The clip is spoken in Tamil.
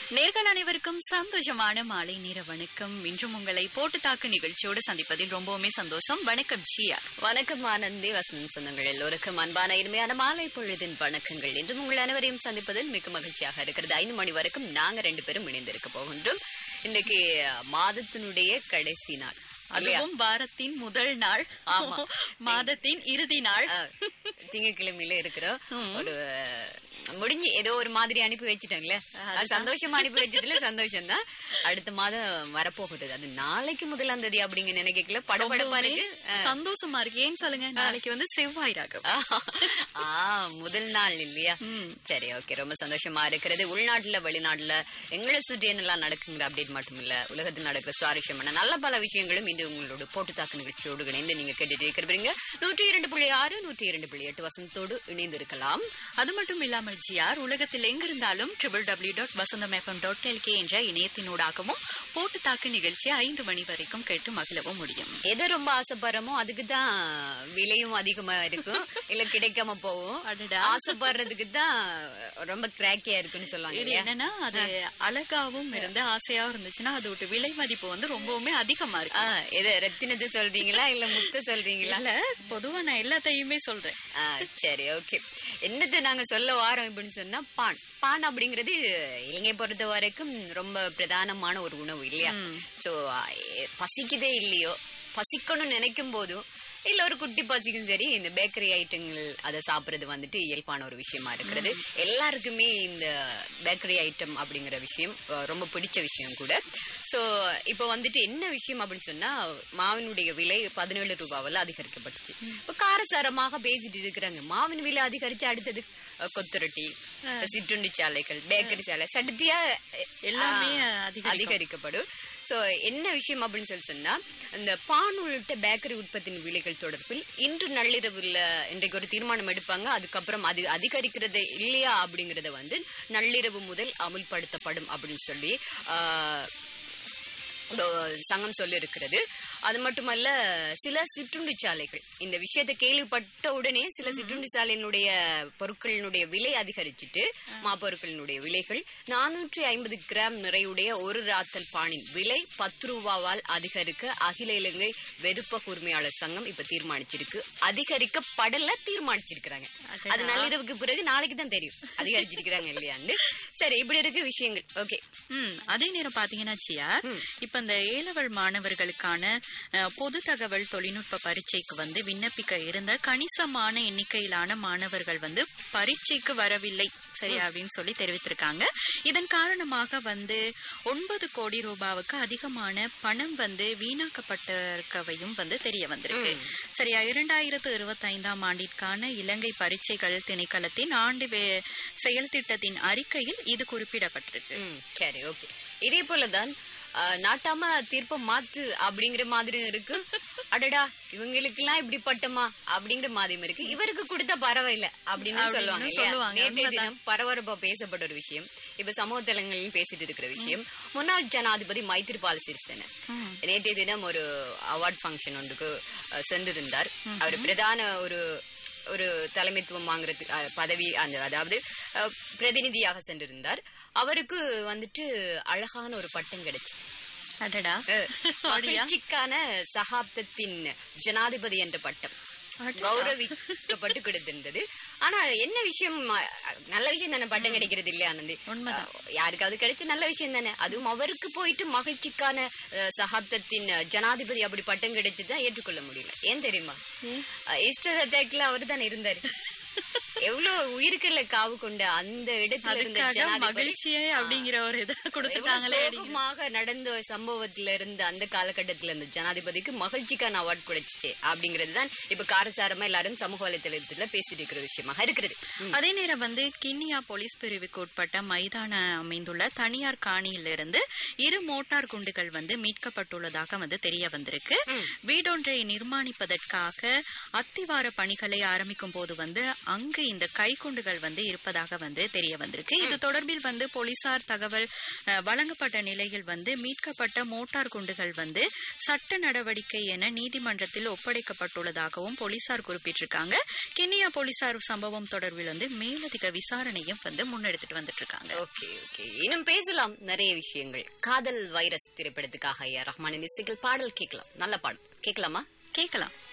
நேர்கள் அனைவருக்கும் சந்தோஷமான மாலை நேர வணக்கம் இன்றும் உங்களை போட்டு தாக்கு நிகழ்ச்சியோடு சந்திப்பதில் ரொம்பவுமே சந்தோஷம் வணக்கம் ஜியா வணக்கம் ஆனந்தி வசந்த் சொந்தங்கள் எல்லோருக்கும் அன்பான இனிமையான மாலை பொழுதின் வணக்கங்கள் இன்றும் உங்கள் அனைவரையும் சந்திப்பதில் மிக்க மகிழ்ச்சியாக இருக்கிறது ஐந்து மணி வரைக்கும் நாங்க ரெண்டு பேரும் இணைந்திருக்க போகின்றோம் இன்னைக்கு மாதத்தினுடைய கடைசி நாள் இல்லையா? அதுவும் வாரத்தின் முதல் நாள் ஆமா. மாதத்தின் இறுதி நாள் ஆ, திங்கட்கிழமையில இருக்கிறோம் ஒரு முடிஞ்சு ஏதோ ஒரு மாதிரி அனுப்பி வச்சுட்டாங்களே அது சந்தோஷமா அனுப்பி வச்சதுல சந்தோஷம் தான் அடுத்த மாதம் வரப்போகிறது அது நாளைக்கு முதலாம் தேதி அப்படிங்க நினைக்கல படபடப்பா ரொம்பவுமே இருக்கு சந்தோஷமா இருக்கு ஏன் சொல்லுங்க நாளைக்கு வந்து செவ்வாய் ராகம் ஆ முதல் நாள் இல்லையா சரி ஓகே ரொம்ப சந்தோஷமா இருக்கிறது உள்நாட்டுல வெளிநாட்டுல எங்களை சுற்றி என்னெல்லாம் நடக்குங்கிற அப்டேட் மட்டும் இல்ல உலகத்தில் நடக்கிற சுவாரஸ்யமான நல்ல பல விஷயங்களும் இன்று உங்களோட போட்டு தாக்கு நிகழ்ச்சியோடு இணைந்து நீங்க கேட்டுட்டு இருக்கிறீங்க நூற்றி இரண்டு புள்ளி ஆறு நூற்றி இரண்டு புள்ளி எட்டு வசந்தோடு இணைந்து இருக்கலாம் அது மட்டும் இல்லாமல் ஜிஆர் உலகத்தில் எங்கிருந்தாலும் triple W dot Vasantham FM dot LK என்ற இணையத்தினூடாகவும் போட்டு தாக்கு நிகழ்ச்சியை ஐந்து மணி வரைக்கும் கேட்டு மகிழவும் முடியும் எதை ரொம்ப ஆசைப்படுறோமோ அதுக்கு தான் விலையும் அதிகமா இருக்கும் இல்ல கிடைக்காம போகும் அடடா. ஆசைப்படுறதுக்கு தான் ரொம்ப கிராக்கியா இருக்குன்னு சொல்லுவாங்க இது இல்லையா என்னன்னா அது அழகாவும் இருந்து ஆசையாவும் இருந்துச்சுன்னா அதோட விலை மதிப்பு வந்து ரொம்பவுமே அதிகமா இருக்கு ஆ, எது ரத்தினத்தை சொல்றீங்களா இல்ல முத்த சொல்றீங்களா இல்ல பொதுவா நான் எல்லாத்தையுமே சொல்றேன் ஆ, சரி ஓகே என்னத்தை நாங்க சொல்ல வாரோம் அப்படின்னு சொன்னா பான் பான் அப்படிங்கிறது இலங்கை பொறுத்த வரைக்கும் ரொம்ப பிரதானமான ஒரு உணவு இல்லையா சோ பசிக்குதே இல்லையோ பசிக்கணும்னு நினைக்கும் போதும் இல்ல ஒரு குட்டி பசிக்கும் சரி இந்த பேக்கரி ஐட்டங்கள் அதை சாப்பிடுறது வந்துட்டு இயல்பான ஒரு விஷயமா இருக்கிறது எல்லாருக்குமே இந்த பேக்கரி ஐட்டம் அப்படிங்கிற விஷயம் அஹ், ரொம்ப பிடிச்ச விஷயம் கூட சோ இப்போ வந்துட்டு என்ன விஷயம் அப்படின்னு சொன்னா மாவினுடைய விலை பதினேழு ரூபாவில் அதிகரிக்கப்பட்டுச்சு இப்போ காரசாரமாக பேசிட்டு இருக்கிறாங்க மாவின் விலை அதிகரிச்சு அடுத்தது அஹ், கொத்துரொட்டி சிற்றுண்டி சாலைகள் பேக்கரி சாலை சடுத்தியா அஹ், எல்லாமே ஆஹ், அதிகரிக்கும். அதிகரிக்கப்படும் சோ என்ன விஷயம் அப்படின்னு சொல்லி சொன்னா இந்த பான் உள்ளிட்ட பேக்கரி உற்பத்தியின் விலைகள் தொடர்பில் இன்று நள்ளிரவுல இன்றைக்கு ஒரு தீர்மானம் எடுப்பாங்க அதுக்கப்புறம் அது அதிகரிக்கிறது இல்லையா அப்படிங்கறத வந்து நள்ளிரவு முதல் அமுல்படுத்தப்படும் அப்படின்னு சொல்லி ஆஹ், இந்த சங்கம் சொல்லி இருக்கிறது அது மட்டுமல்ல சில சிற்றுண்டி சாலைகள் இந்த விஷயத்தை கேள்விப்பட்ட உடனே சில சிற்றுண்டி சாலையினுடைய பொருட்களினுடைய விலை அதிகரிச்சுட்டு மாப்பொருட்களினுடைய விலைகள் நானூற்றி ஐம்பது கிராம் நிறையுடைய ஒரு ராத்தல் பானின் விலை பத்து ரூபாவால் அதிகரிக்க அகில இலங்கை வெதுப்ப உரிமையாளர் சங்கம் இப்ப தீர்மானிச்சிருக்கு அதிகரிக்கப்படல தீர்மானிச்சிருக்கிறாங்க அது நள்ளிரவுக்கு பிறகு நாளைக்கு தான் தெரியும் அதிகரிச்சிருக்கிறாங்க இல்லையான்னு சரி இப்படி இருக்கு விஷயங்கள் ஓகே ம் அதே நேரம் பாத்தீங்கன்னா சியா இப்ப இந்த ஏலவல் மாணவர்களுக்கான அஹ், பொது தகவல் தொழில்நுட்ப பரீட்சைக்கு வந்து விண்ணப்பிக்க இருந்த கணிசமான எண்ணிக்கையிலான மாணவர்கள் வந்து பரீட்சைக்கு வரவில்லை சரி அப்படின்னு சொல்லி தெரிவித்திருக்காங்க இதன் காரணமாக வந்து ஒன்பது கோடி ரூபாவுக்கு அதிகமான பணம் வந்து வீணாக்கப்பட்டிருக்கவையும் வந்து தெரிய வந்திருக்கு சரியா இரண்டாயிரத்து இருபத்தி ஐந்தாம் ஆண்டிற்கான இலங்கை பரீட்சைகள் திணைக்களத்தின் ஆண்டு வே- செயல் திட்டத்தின் அறிக்கையில் இது குறிப்பிடப்பட்டிருக்கு ம், சரி ஓகே இதே போலதான் அஹ், நாட்டாம தீர்ப்ப மாத்து அப்படிங்கிற மாதிரி இருக்கு அடடா இவங்களுக்கு எல்லாம் இப்படி பட்டமா அப்படிங்கிற மாதிரியும் இருக்கு இவருக்கு கொடுத்தா பரவாயில்ல அப்படின்னு அப்படின்னு சொல்லுவாங்க இல்லையா? சொல்லுவாங்க, நேற்றைய உண்மைதான். தினம் பரபரப்பா பேசப்பட்ட ஒரு விஷயம் இப்ப சமூக தளங்களில் பேசிட்டு இருக்கிற விஷயம் முன்னாள் ஜனாதிபதி மைத்திரிபால சிறிசேன நேற்றைய தினம் ஒரு அவார்ட் ஃபங்க்ஷன் ஒன்றுக்கு அஹ், சென்றிருந்தார் அவர் பிரதான ஒரு ஒரு தலைமைத்துவம் வாங்குறது அஹ், பதவி அந்த அதாவது அஹ், பிரதிநிதியாக சென்றிருந்தார் அவருக்கு வந்துட்டு அழகான ஒரு பட்டம் கிடைச்சது அடடா அஹ், அப்படியா? மகிழ்ச்சிக்கான சகாப்தத்தின் ஜனாதிபதி என்ற பட்டம் அடடா. கௌரவிக்கப்பட்டு கொடுத்திருந்தது ஆனா என்ன விஷயம் அஹ், நல்ல விஷயம் தானே பட்டம் கிடைக்கிறது இல்லையா ஆனந்தி உண்மைதான். அஹ், யாருக்காவது கிடைச்ச நல்ல விஷயம் தானே அதுவும் அவருக்கு போயிட்டு மகிழ்ச்சிக்கான அஹ், சகாப்தத்தின் அஹ், ஜனாதிபதி அப்படி பட்டம் கிடைச்சதுதான் ஏற்றுக்கொள்ள முடியல ஏன் தெரியுமா அஹ், ஈஸ்டர் அட்டாக்ல அவர் தானே இருந்தாரு எவ்வளவு உயிருக்குள்ள காவு கொண்ட அந்த இடத்துல இருந்த அதுக்காக ஜனாதிபதி மகிழ்ச்சியே அப்படிங்கிற ஒரு இதை எவ்வளவு கொடுத்துட்டாங்களே சோகமாக நடந்த சம்பவத்துல இருந்து அந்த காலகட்டத்துல இருந்த ஜனாதிபதிக்கு மகிழ்ச்சிக்கான அவார்ட் கிடைச்சிச்சு அப்படிங்கிறது தான் இப்ப காரசாரமா எல்லாரும் சமூக வலைத்தளத்துல பேசிட்டு இருக்கிற விஷயமாக இருக்கிறது அதே நேரம் வந்து கிண்ணியா போலீஸ் பிரிவுக்கு உட்பட்ட மைதான அமைந்துள்ள தனியார் காணியிலிருந்து இரு மோட்டார் குண்டுகள் வந்து மீட்கப்பட்டுள்ளதாக வந்து தெரிய வந்திருக்கு வீடொன்றை நிர்மாணிப்பதற்காக அத்திவார பணிகளை ஆரம்பிக்கும் போது வந்து அங்கு இந்த கைக்குண்டுகள் வந்து இருப்பதாக வந்து தெரிய வந்திருக்கு இது தொடர்பில் வந்து போலீசார் தகவல் அஹ், வழங்கப்பட்ட நிலையில் வந்து மீட்கப்பட்ட மோட்டார் குண்டுகள் வந்து சட்ட நடவடிக்கை என நீதிமன்றத்தில் ஒப்படைக்கப்பட்டுள்ளதாகவும் போலீசார் குறிப்பிட்டிருக்காங்க கென்யா போலீசார் சம்பவம் தொடர்பில் வந்து மேலதிக விசாரணையும் வந்து முன்னெடுத்துட்டு வந்துட்டு இருக்காங்க ஓகே ஓகே இன்னும் பேசலாம் நிறைய விஷயங்கள் காதல் வைரஸ் திரைப்படத்துக்காக ஐயா ரஹ்மானின் இசைகள் பாடல் கேட்கலாம் நல்ல பாடல் கேட்கலாமா கேட்கலாம்